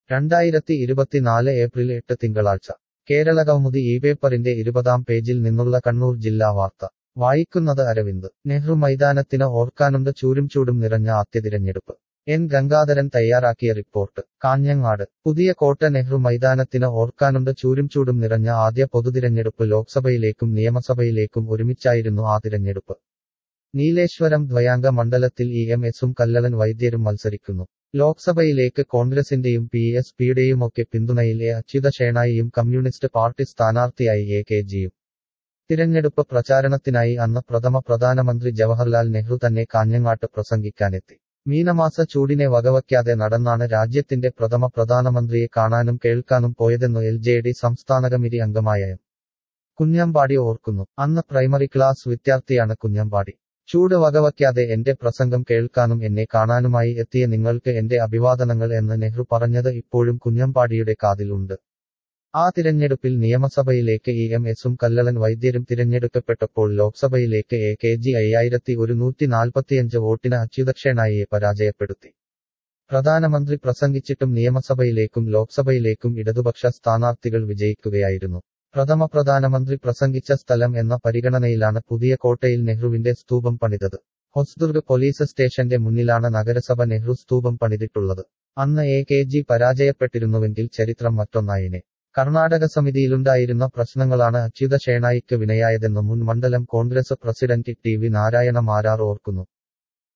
രണ്ടായിരത്തി ഇരുപത്തിനാല് ഏപ്രിൽ എട്ട് തിങ്കളാഴ്ച കേരളകൗമുദി ഈ പേപ്പറിന്റെ ഇരുപതാം പേജിൽ നിന്നുള്ള കണ്ണൂർ ജില്ലാ വാർത്ത വായിക്കുന്നത് അരവിന്ദ് നെഹ്റു മൈതാനത്തിന് ഓർക്കാനുണ്ട് ചൂരും ചൂടും നിറഞ്ഞ ആദ്യ തിരഞ്ഞെടുപ്പ് എൻ ഗംഗാധരൻ തയ്യാറാക്കിയ റിപ്പോർട്ട് കാഞ്ഞങ്ങാട് പുതിയ കോട്ട നെഹ്റു മൈതാനത്തിന് ഓർക്കാനുണ്ട് ചൂരും ചൂടും നിറഞ്ഞ ആദ്യ പൊതുതിരഞ്ഞെടുപ്പ് ലോക്സഭയിലേക്കും നിയമസഭയിലേക്കും ഒരുമിച്ചായിരുന്നു ആ തിരഞ്ഞെടുപ്പ് നീലേശ്വരം ദ്വയാംഗ മണ്ഡലത്തിൽ ഇ എം എസും കല്ലളൻ വൈദ്യരും മത്സരിക്കുന്നു ലോക്സഭയിലേക്ക് കോൺഗ്രസിന്റെയും പി എസ് പിയുടെയുമൊക്കെ പിന്തുണയിൽ എ അച്യുത ഷേണായിയും കമ്മ്യൂണിസ്റ്റ് പാർട്ടി സ്ഥാനാർത്ഥിയായി എ കെ ജിയും തിരഞ്ഞെടുപ്പ് പ്രചാരണത്തിനായി അന്ന് പ്രഥമ പ്രധാനമന്ത്രി ജവഹർലാൽ നെഹ്റു തന്നെ കാഞ്ഞങ്ങാട്ട് പ്രസംഗിക്കാനെത്തി മീനമാസ ചൂടിനെ വകവയ്ക്കാതെ നടന്നാണ് രാജ്യത്തിന്റെ പ്രഥമ പ്രധാനമന്ത്രിയെ കാണാനും കേൾക്കാനും പോയതെന്നു എൽ ജെ ഡി സംസ്ഥാന കമ്മിറ്റി അംഗമായ എം കുഞ്ഞമ്പാടി ഓർക്കുന്നു അന്ന് പ്രൈമറി ക്ലാസ് വിദ്യാർത്ഥിയാണ് കുഞ്ഞമ്പാടി ചൂട് വകവയ്ക്കാതെ എന്റെ പ്രസംഗം കേൾക്കാനും എന്നെ കാണാനുമായി എത്തിയ നിങ്ങൾക്ക് എന്റെ അഭിവാദനങ്ങൾ എന്ന് നെഹ്റു പറഞ്ഞത് ഇപ്പോഴും കുഞ്ഞമ്പാടിയുടെ കാതിലുണ്ട് ആ തിരഞ്ഞെടുപ്പിൽ നിയമസഭയിലേക്ക് ഇ എം എസും കല്ലളൻ വൈദ്യരും തിരഞ്ഞെടുക്കപ്പെട്ടപ്പോൾ ലോക്സഭയിലേക്ക് എ കെ ജി അയ്യായിരത്തി ഒരുന്നൂറ്റി നാൽപ്പത്തിയഞ്ച് വോട്ടിന് അച്യുതക്ഷേണായിയെ പരാജയപ്പെടുത്തി പ്രധാനമന്ത്രി പ്രസംഗിച്ചിട്ടും നിയമസഭയിലേക്കും ലോക്സഭയിലേക്കും ഇടതുപക്ഷ സ്ഥാനാർത്ഥികൾ വിജയിക്കുകയായിരുന്നു പ്രഥമ പ്രധാനമന്ത്രി പ്രസംഗിച്ച സ്ഥലം എന്ന പരിഗണനയിലാണ് പുതിയ കോട്ടയിൽ നെഹ്റുവിന്റെ സ്തൂപം പണിതത് ഹൊസ്ദുർഗ് പോലീസ് സ്റ്റേഷന്റെ മുന്നിലാണ് നഗരസഭ നെഹ്റു സ്തൂപം പണിതിട്ടുള്ളത് അന്ന് എ കെ ജി പരാജയപ്പെട്ടിരുന്നുവെങ്കിൽ ചരിത്രം മറ്റൊന്നായിനെ കർണാടക സമിതിയിലുണ്ടായിരുന്ന പ്രശ്നങ്ങളാണ് അച്യുത ഷേണായിക്ക് വിനയായതെന്ന് മുൻ മണ്ഡലം Congress president T V Narayana Marar ഓർക്കുന്നു